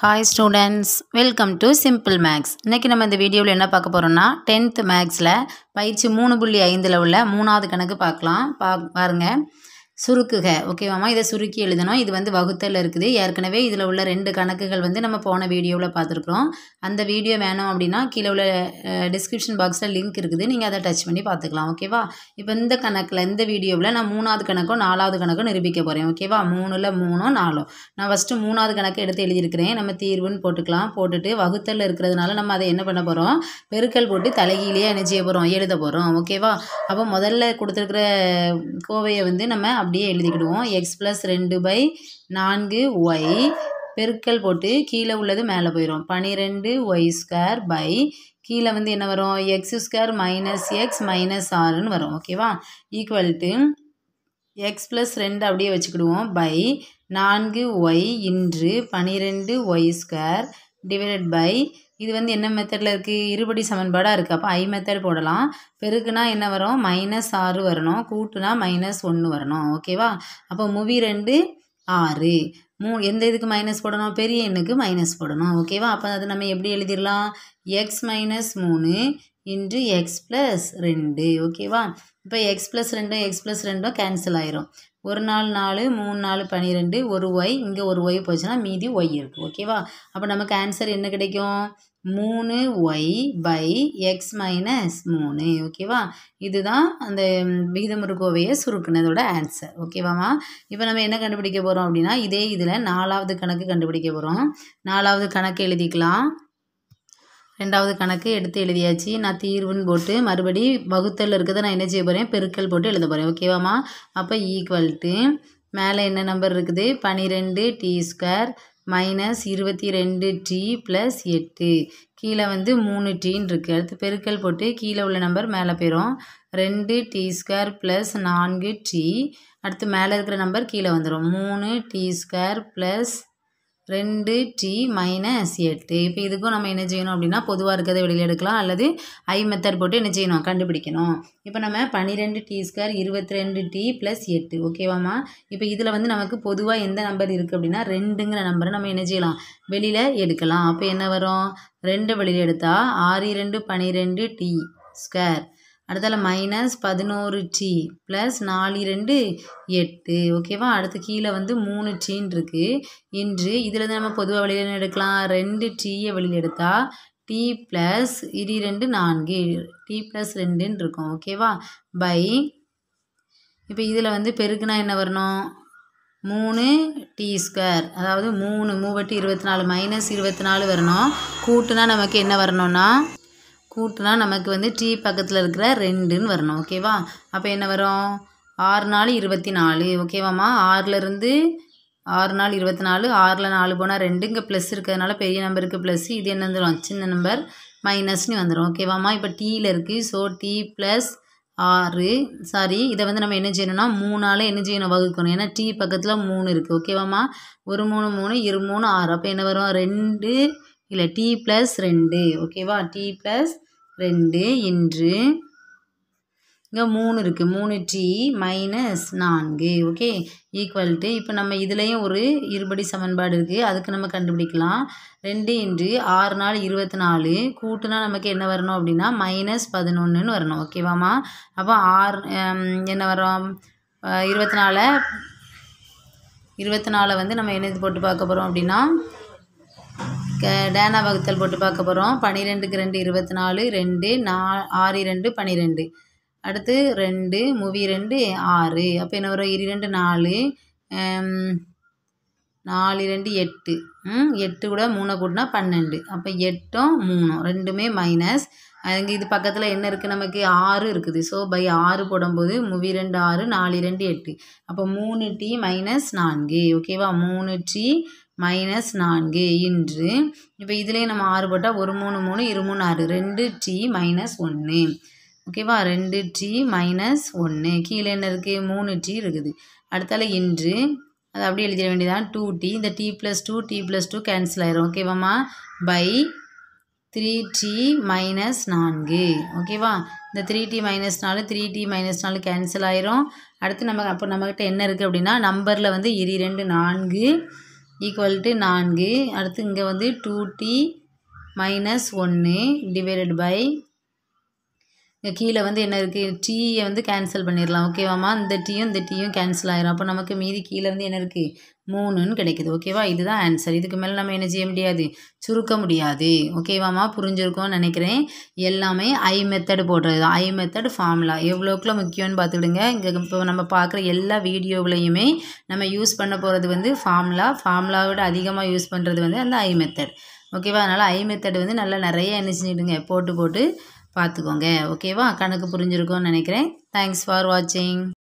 hi students welcome to simple maths இன்றைக்கி நம்ம இந்த வீடியோவில் என்ன பார்க்க போகிறோம்னா டென்த் மேக்ஸில் பயிற்சி மூணு புள்ளி ஐந்தில் உள்ள மூணாவது கணக்கு பார்க்கலாம் பா பாருங்கள் சுருக்குக ஓகேவாம்மா இதை சுருக்கி எழுதணும் இது வந்து வகுத்தல் இருக்குது ஏற்கனவே இதில் உள்ள ரெண்டு கணக்குகள் வந்து நம்ம போன வீடியோவில் பார்த்துருக்குறோம் அந்த வீடியோ வேணும் அப்படின்னா கீழே உள்ள டிஸ்கிரிப்ஷன் பாக்ஸில் லிங்க் இருக்குது நீங்கள் அதை டச் பண்ணி பார்த்துக்கலாம் ஓகேவா இப்போ இந்த கணக்கில் இந்த வீடியோவில் நான் மூணாவது கணக்கும் நாலாவது கணக்கும் நிரூபிக்க போகிறேன் ஓகேவா மூணில் மூணும் நாலும் நான் ஃபஸ்ட்டு மூணாவது கணக்கு எடுத்து எழுதியிருக்கிறேன் நம்ம தீர்வுன்னு போட்டுக்கலாம் போட்டுட்டு வகுத்தல் இருக்கிறதுனால நம்ம அதை என்ன பண்ண போகிறோம் பெருக்கல் போட்டு தலைகீழே என்ன செய்ய போகிறோம் எழுத போகிறோம் ஓகேவா அப்போ முதல்ல கொடுத்துருக்குற கோவையை வந்து நம்ம அப்படியே எழுதிக்கிடுவோம் எக்ஸ் ப்ளஸ் ரெண்டு பை நான்கு ஒய் பெருக்கல் போட்டு கீழே உள்ளது மேலே போயிடும் பன்னிரெண்டு ஒய் ஸ்கொயர் பை கீழே வந்து என்ன வரும் x square minus x minus ஆறுன்னு வரும் ஓகேவா ஈக்குவல் டு எக்ஸ் ப்ளஸ் ரெண்டு அப்படியே வச்சுக்கிடுவோம் பை நான்கு ஒய் இன்று பன்னிரெண்டு ஒய் ஸ்கொயர் டிவைடட் பை இது வந்து என்ன மெத்தடில் இருக்குது இருபடி சமன்பாடாக இருக்குது அப்போ ஐ மெத்தட் போடலாம் பெருக்குனா என்ன வரும் மைனஸ் ஆறு வரணும் கூட்டுனா மைனஸ் ஒன்று வரணும் ஓகேவா அப்போ மூவி ரெண்டு ஆறு மூ எந்த இதுக்கு மைனஸ் போடணும் பெரிய எண்ணுக்கு மைனஸ் போடணும் ஓகேவா அப்போ அது நம்ம எப்படி எழுதிடலாம் எக்ஸ் மைனஸ் மூணு இன்ட்டு எக்ஸ் ப்ளஸ் ரெண்டு ஓகேவா இப்போ எக்ஸ் ப்ளஸ் ரெண்டும் எக்ஸ் ப்ளஸ் ரெண்டும் கேன்சல் ஆயிரும் ஒரு நாள் நாலு மூணு நாலு பன்னிரெண்டு ஒரு ஒய் இங்கே ஒரு ஒய் போச்சுன்னா மீதி ஒய் இருக்குது ஓகேவா அப்போ நமக்கு ஆன்சர் என்ன கிடைக்கும் மூணு ஒய் பை எக்ஸ் மைனஸ் மூணு ஓகேவா இதுதான் அந்த விகிதமுறு கோவையை சுருக்குனதோட ஆன்சர் ஓகேவாம்மா இப்போ நம்ம என்ன கண்டுபிடிக்க போகிறோம் அப்படின்னா இதே இதில் நாலாவது கணக்கு கண்டுபிடிக்க போகிறோம் நாலாவது கணக்கு எழுதிக்கலாம் ரெண்டாவது கணக்கு எடுத்து எழுதியாச்சு நான் தீர்வுன்னு போட்டு மறுபடி வகுத்தல் இருக்கிறத நான் என்ன செய்ய போகிறேன் பெருக்கல் போட்டு எழுத போகிறேன் ஓகேவாம்மா அப்போ ஈக்குவல் டு மேலே என்ன நம்பர் இருக்குது பன்னிரெண்டு டி ஸ்கொயர் மைனஸ் இருபத்தி ரெண்டு டி ப்ளஸ் எட்டு கீழே வந்து மூணு டீன்னு இருக்குது அடுத்து பெருக்கல் போட்டு கீழே உள்ள நம்பர் மேலே போயிடும் ரெண்டு டி ஸ்கொயர் ப்ளஸ் நான்கு டி அடுத்து மேலே இருக்கிற நம்பர் கீழே வந்துடும் மூணு டி ஸ்கொயர் ப்ளஸ் ரெண்டு டி மைனஸ் எட்டு இப்போ இதுக்கும் நம்ம என்ன செய்யணும் அப்படின்னா பொதுவாக இருக்கிறத வெளியில் எடுக்கலாம் அல்லது ஐ மெத்தட் போட்டு என்ன செய்யணும் கண்டுபிடிக்கணும் இப்போ நம்ம பன்னிரெண்டு டி ஸ்கொயர் இருபத்தி ரெண்டு டி ப்ளஸ் எட்டு ஓகேவாம்மா இப்போ இதில் வந்து நமக்கு பொதுவாக எந்த நம்பர் இருக்குது அப்படின்னா ரெண்டுங்கிற நம்பரை நம்ம என்ன செய்யலாம் வெளியில் எடுக்கலாம் அப்போ என்ன வரும் ரெண்டு வெளியில் எடுத்தால் ஆறு ரெண்டு பன்னிரெண்டு டி ஸ்கொயர் அடுத்தால மைனஸ் பதினோரு டி ப்ளஸ் நாலு ரெண்டு எட்டு ஓகேவா அடுத்து கீழே வந்து மூணு டீன்னு இருக்குது இன்று இதில் தான் நம்ம பொதுவாக வெளியில் எடுக்கலாம் ரெண்டு டீயை வெளியில் எடுத்தால் டி ப்ளஸ் இரு ரெண்டு நான்கு டி ப்ளஸ் ரெண்டுன்னு இருக்கும் ஓகேவா பை இப்போ இதில் வந்து பெருக்குனா என்ன வரணும் மூணு டி ஸ்கொயர் அதாவது மூணு மூவட்டு இருபத்தி நாலு மைனஸ் இருபத்தி நாலு வரணும் கூட்டுனா நமக்கு என்ன வரணும்னா கூட்டுனா நமக்கு வந்து டி பக்கத்தில் இருக்கிற ரெண்டுன்னு வரணும் ஓகேவா அப்போ என்ன வரும் ஆறு நாலு இருபத்தி நாலு ஓகேவாம்மா ஆறுலேருந்து ஆறு நாள் இருபத்தி நாலு ஆறில் நாலு போனால் ரெண்டு இங்கே ப்ளஸ் இருக்கிறதுனால பெரிய நம்பருக்கு ப்ளஸ் இது என்ன வந்துடும் சின்ன நம்பர் மைனஸ்னு வந்துடும் ஓகேவாம்மா இப்போ டீயில் இருக்குது ஸோ டி ப்ளஸ் ஆறு சாரி இதை வந்து நம்ம என்ன செய்யணும்னா மூணால் என்ன செய்யணும் வகுக்கணும் ஏன்னா டி பக்கத்தில் மூணு இருக்குது ஓகேவாம்மா ஒரு மூணு மூணு இரு மூணு ஆறு அப்போ என்ன வரும் ரெண்டு இல்லை டி ப்ளஸ் ரெண்டு ஓகேவா டி ப்ளஸ் ரெண்டு இன்று இங்கே மூணு இருக்குது மூணு டி மைனஸ் நான்கு ஓகே ஈக்குவல் டு இப்போ நம்ம இதுலேயும் ஒரு இருபடி சமன்பாடு இருக்குது அதுக்கு நம்ம கண்டுபிடிக்கலாம் ரெண்டு இன்று ஆறு நாள் இருபத்தி நாலு கூட்டுனா நமக்கு என்ன வரணும் அப்படின்னா மைனஸ் பதினொன்றுன்னு வரணும் ஓகேவாம்மா அப்போ ஆறு என்ன வரும் இருபத்தி நாலு இருபத்தி நாலை வந்து நம்ம என்ன இது போட்டு பார்க்க போகிறோம் அப்படின்னா டேனா வகுத்தல் போட்டு பார்க்க போகிறோம் பன்னிரெண்டுக்கு ரெண்டு இருபத்தி நாலு ரெண்டு நா ஆறு ரெண்டு பன்னிரெண்டு அடுத்து ரெண்டு மூவி ரெண்டு ஆறு அப்போ என்ன வரும் இரு ரெண்டு நாலு நாலு ரெண்டு எட்டு எட்டு கூட மூணை கூட்டினா பன்னெண்டு அப்போ எட்டும் மூணும் ரெண்டுமே மைனஸ் அங்கே இது பக்கத்தில் என்ன இருக்குது நமக்கு ஆறு இருக்குது ஸோ பை ஆறு போடும்போது மூவி ரெண்டு ஆறு நாலு ரெண்டு எட்டு அப்போ மூணு டி மைனஸ் நான்கு ஓகேவா மூணு டி மைனஸ் நான்கு இன்று இப்போ இதுலேயும் நம்ம ஆறு போட்டால் ஒரு மூணு மூணு இரு மூணு ஆறு ரெண்டு டி மைனஸ் ஒன்று ஓகேவா ரெண்டு டி மைனஸ் ஒன்று கீழே என்ன இருக்குது மூணு டி இருக்குது அடுத்தால இன்று அது அப்படியே எழுதிட வேண்டியதான் டூ டி இந்த t plus two t plus two cancel ஆயிரும் ஓகேவாம்மா பை த்ரீ டி மைனஸ் நான்கு ஓகேவா இந்த த்ரீ டி மைனஸ் நாலு த்ரீ டி மைனஸ் நாலு கேன்சல் ஆயிரும் அடுத்து நம்ம அப்போ நம்மக்கிட்ட என்ன இருக்குது அப்படின்னா நம்பரில் வந்து இரு ரெண்டு நான்கு ஈக்குவல் டு நான்கு அடுத்து இங்கே வந்து டூ டி மைனஸ் ஒன்று டிவைடட் பை இங்கே கீழே வந்து என்ன இருக்குது டீயை வந்து கேன்சல் பண்ணிடலாம் ஓகேவாம்மா இந்த டீயும் இந்த டீயும் கேன்சல் ஆயிரும் அப்போ நமக்கு மீதி கீழே வந்து என்ன இருக்குது மூணுன்னு கிடைக்குது ஓகேவா இதுதான் ஆன்சர் இதுக்கு மேலே நம்ம என்ன செய்ய முடியாது சுருக்க முடியாது ஓகேவாம்மா புரிஞ்சிருக்கும்னு நினைக்கிறேன் எல்லாமே ஐ மெத்தட் போடுறது தான் ஐ மெத்தட் ஃபார்முலா எவ்வளோக்குள்ள முக்கியம்னு பார்த்துக்கிடுங்க இங்கே இப்போ நம்ம பார்க்குற எல்லா வீடியோவிலையுமே நம்ம யூஸ் பண்ண போகிறது வந்து ஃபார்முலா ஃபார்முலாவோட அதிகமாக யூஸ் பண்ணுறது வந்து அந்த ஐ மெத்தட் ஓகேவா அதனால் ஐ மெத்தட் வந்து நல்லா நிறைய என்ன செஞ்சிடுங்க போட்டு போட்டு பார்த்துக்கோங்க ஓகேவா கணக்கு புரிஞ்சிருக்கும்னு நினைக்கிறேன் தேங்க்ஸ் ஃபார் வாட்சிங்